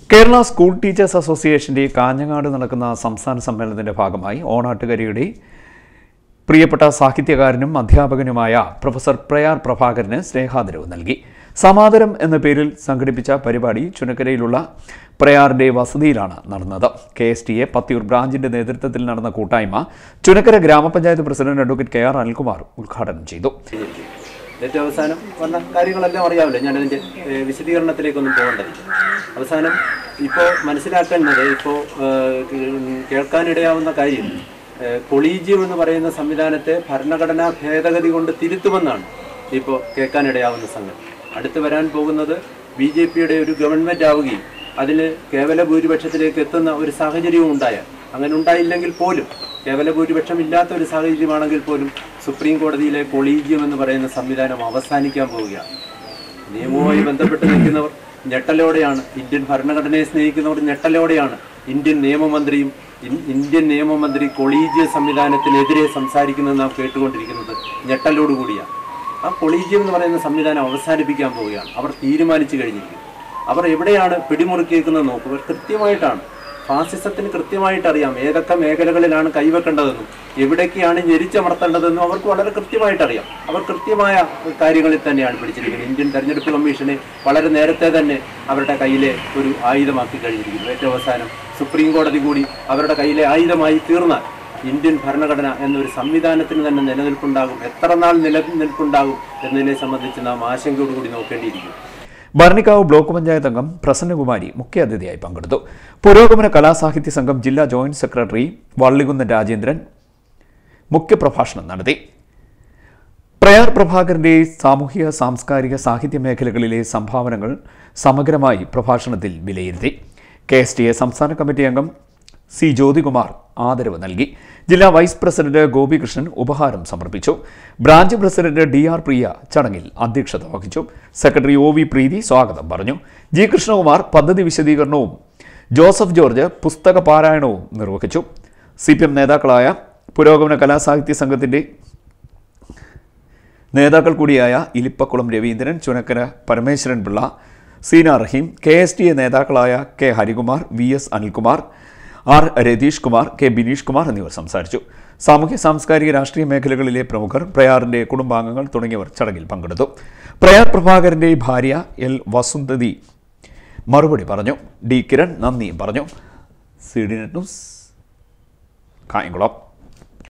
Kerala school teachers അസോസിയേഷന്റെ കാഞ്ഞങ്ങാട് നടക്കുന്ന സംസ്ഥാന സമ്മേളനത്തിന്റെ ഭാഗമായി ഓണാട്ടുകരയുടെ പ്രിയപ്പെട്ട സാഹിത്യകാരനും അധ്യാപകനുമായ പ്രൊഫസർ പ്രയാർ പ്രഭാകരന് സ്നേഹാദരവ് നൽകി സമാദരം എന്ന പേരിൽ സംഘടിപ്പിച്ച പരിപാടി ചുനക്കരയിലുള്ള പ്രയാറിന്റെ വസതിയിലാണ് നടന്നത് K S T A Pathiyoor ബ്രാഞ്ചിന്റെ നേതൃത്വത്തിൽ നടന്ന കൂട്ടായ്മ ചുനക്കര ഗ്രാമപഞ്ചായത്ത് president advocate K R Anilkumar ഉദ്ഘാടനം ചെയ്തു ഏറ്റവും അവസാനം വന്ന കാര്യങ്ങളെല്ലാം അറിയാമല്ലോ ഞാനതിൻ്റെ ഏഹ്, വിശദീകരണത്തിലേക്കൊന്നും പോകേണ്ടതില്ല അവസാനം ഇപ്പോൾ മനസ്സിലാക്കേണ്ടത് ഇപ്പോൾ കേൾക്കാനിടയാവുന്ന കാര്യം ഏഹ്, കൊളീജിയം എന്ന് പറയുന്ന സംവിധാനത്തെ ഭരണഘടനാ ഭേദഗതി കൊണ്ട് തിരുത്തുമെന്നാണ് ഇപ്പോൾ കേൾക്കാനിടയാവുന്ന സംഗതി അടുത്ത് വരാൻ പോകുന്നത് ബി ജെ പിയുടെ ഒരു ഗവൺമെൻറ് ആവുകയും അതിൽ കേവല ഭൂരിപക്ഷത്തിലേക്ക് എത്തുന്ന ഒരു സാഹചര്യവും ഉണ്ടായാൽ അങ്ങനെ ഉണ്ടായില്ലെങ്കിൽ പോലും കേവല ഭൂരിപക്ഷം ഇല്ലാത്ത ഒരു സാഹചര്യമാണെങ്കിൽ പോലും സുപ്രീം കോടതിയിലെ കൊളീജിയം എന്ന് പറയുന്ന സംവിധാനം അവസാനിക്കാൻ പോവുകയാണ് നിയമവുമായി ബന്ധപ്പെട്ട് നിൽക്കുന്നവർ ഞെട്ടലോടെയാണ് ഇന്ത്യൻ ഭരണഘടനയെ സ്നേഹിക്കുന്നവർ ഞെട്ടലോടെയാണ് ഇന്ത്യൻ നിയമമന്ത്രിയും ഇൻ- ഇന്ത്യൻ നിയമമന്ത്രി കൊളീജിയ സംവിധാനത്തിനെതിരെ സംസാരിക്കുന്നത് നാം കേട്ടുകൊണ്ടിരിക്കുന്നത് ഞെട്ടലോടുകൂടിയാണ് ആ കൊളീജിയം എന്ന് പറയുന്ന സംവിധാനം അവസാനിപ്പിക്കാൻ പോവുകയാണ് അവർ തീരുമാനിച്ചു കഴിഞ്ഞിരിക്കുന്നു അവർ എവിടെയാണ് പിടിമുറുക്കിയിരിക്കുന്നത് നോക്കുക കൃത്യമായിട്ടാണ് ഫാസിസത്തിന് കൃത്യമായിട്ട് അറിയാം ഏതൊക്കെ മേഖലകളിലാണ് കൈവെക്കേണ്ടതെന്നും എവിടേക്കാണ് ഞെരിച്ചമർത്തേണ്ടതെന്നും അവർക്ക് വളരെ കൃത്യമായിട്ട് അറിയാം അവർ കൃത്യമായ കാര്യങ്ങളിൽ തന്നെയാണ് പിടിച്ചിരിക്കുന്നത് ഇന്ത്യൻ തെരഞ്ഞെടുപ്പ് കമ്മീഷനെ വളരെ നേരത്തെ തന്നെ അവരുടെ കയ്യിലെ ഒരു ആയുധമാക്കി കഴിഞ്ഞിരിക്കുന്നു ഏറ്റവും അവസാനം സുപ്രീം കോടതി കൂടി അവരുടെ കയ്യിലെ ആയുധമായി തീർന്നാൽ ഇന്ത്യൻ ഭരണഘടന എന്നൊരു സംവിധാനത്തിന് തന്നെ നിലനിൽപ്പുണ്ടാകും എത്ര നാൾ നിലനിൽപ്പുണ്ടാകും എന്നതിനെ സംബന്ധിച്ച് നാം ആശങ്കയോടുകൂടി നോക്കേണ്ടിയിരിക്കും ഭരണിക്കാവ് ബ്ലോക്ക് പഞ്ചായത്ത് അംഗം പ്രസന്നകുമാരി മുഖ്യാതിഥിയായി പങ്കെടുത്തു പുരോഗമന കലാസാഹിത്യ സംഘം ജില്ലാ ജോയിന്റ് സെക്രട്ടറി വള്ളികുന്നൻ രാജേന്ദ്രൻ മുഖ്യപ്രഭാഷണം നടത്തി പ്രയാർ പ്രഭാകരന്റെ സാമൂഹിക സാംസ്കാരിക സാഹിത്യ മേഖലകളിലെ സംഭാവനകൾ സമഗ്രമായി പ്രഭാഷണത്തിൽ വിലയിരുത്തി കെ എസ് ടി എ സംസ്ഥാന കമ്മിറ്റി അംഗം സി ജ്യോതികുമാർ ആദരവ് നൽകി ജില്ലാ വൈസ് പ്രസിഡന്റ് ഗോപികൃഷ്ണൻ ഉപഹാരം സമർപ്പിച്ചു branch president D R Priya ചടങ്ങിൽ അധ്യക്ഷത വഹിച്ചു സെക്രട്ടറി ഒ വി പ്രീതി സ്വാഗതം പറഞ്ഞു ജി കൃഷ്ണകുമാർ പദ്ധതി വിശദീകരണവും ജോസഫ് ജോർജ് പുസ്തക പാരായണവും നിർവഹിച്ചു സി പി എം നേതാക്കളായ പുരോഗമന കലാസാഹിത്യ സംഘത്തിന്റെ നേതാക്കൾ കൂടിയായ Ilippakkulam Raveendran Chunakkara Parameswaran Pillai Seena Rahim K S T A നേതാക്കളായ K Harikumar V S Anilkumar R Ratheesh Kumar K Bineesh Kumar എന്നിവർ സംസാരിച്ചു സാമൂഹ്യ സാംസ്കാരിക രാഷ്ട്രീയ മേഖലകളിലെ പ്രമുഖർ പ്രയാറിന്റെ കുടുംബാംഗങ്ങൾ തുടങ്ങിയവർ ചടങ്ങിൽ പങ്കെടുത്തു പ്രയാർ പ്രഭാകരന്റെ ഭാര്യ എൽ വസുന്ധതി മറുപടി പറഞ്ഞു ഡി കിരൺ നന്ദിയും പറഞ്ഞു C D net news Kayamkulam